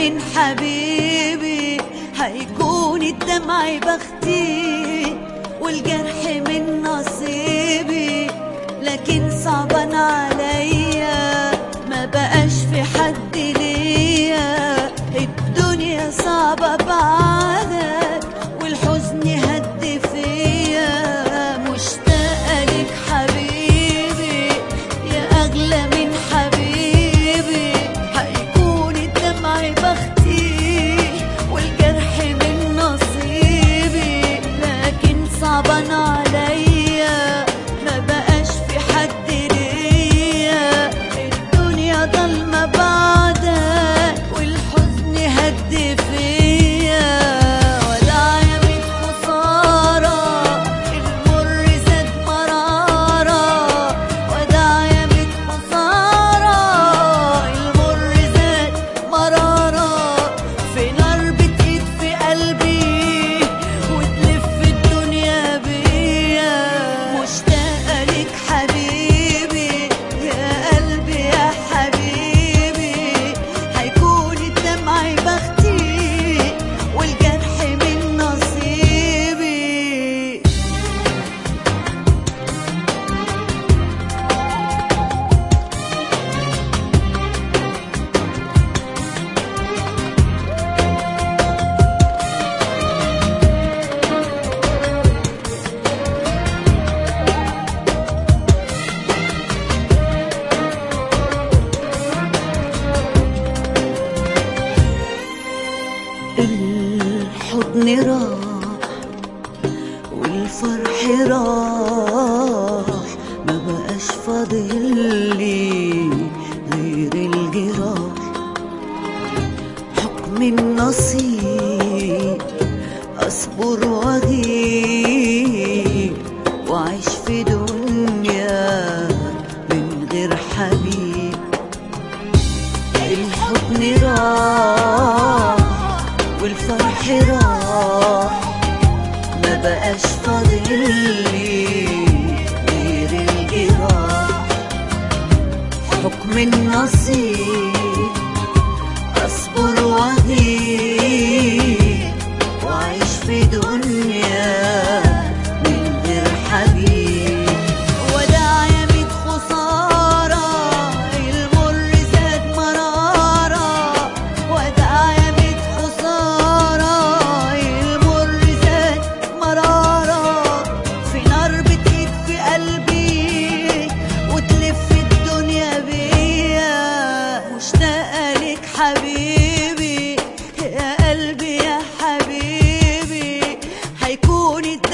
من حبيبي هيكون الدمع بختي والجرح من نصيبي لكن صعبان عليا ما بقاش في حد ليا الدنيا صعبة بعدك والحزن هد فيا مشتاقة لك حبيبي يا أغلى من حبيبي هيكون الدمع بختي والجرح من نصيبي لكن صعبان عليا ما بقاش في حد ليا الدنيا ضلمة بعدك والحزن هد فيا ولا يمين خسارة المر زاد مرارة ودا يمين خسارة المر زاد مرارة في نار بتقيد في قلبي وتلف الدنيا بيا مشتاقة لك حبيبي يا قلبي يا حبيبي هيكون الدمع بختي والجرح من نصيبي الحضن راح والفرح راح ما بقاش فاضل لي غير الجراح حكم النصيب اصبر واغيب واعيش في دنيا من غير حبيب الحضن راح والفرح راح ما بقاش فاضل لي غير الجراح حكم النصيب اصبر واغيب واعيش في دنيا من غير حبيب وداع يميت خسارة المر زاد مرارة وداع يميت خسارة المر زاد مرارة في نار بتقيد في قلبي وتلف الدنيا بيا مشتاقة لك حبيبي يا قلبي يا حبيبي هيكون الدنيا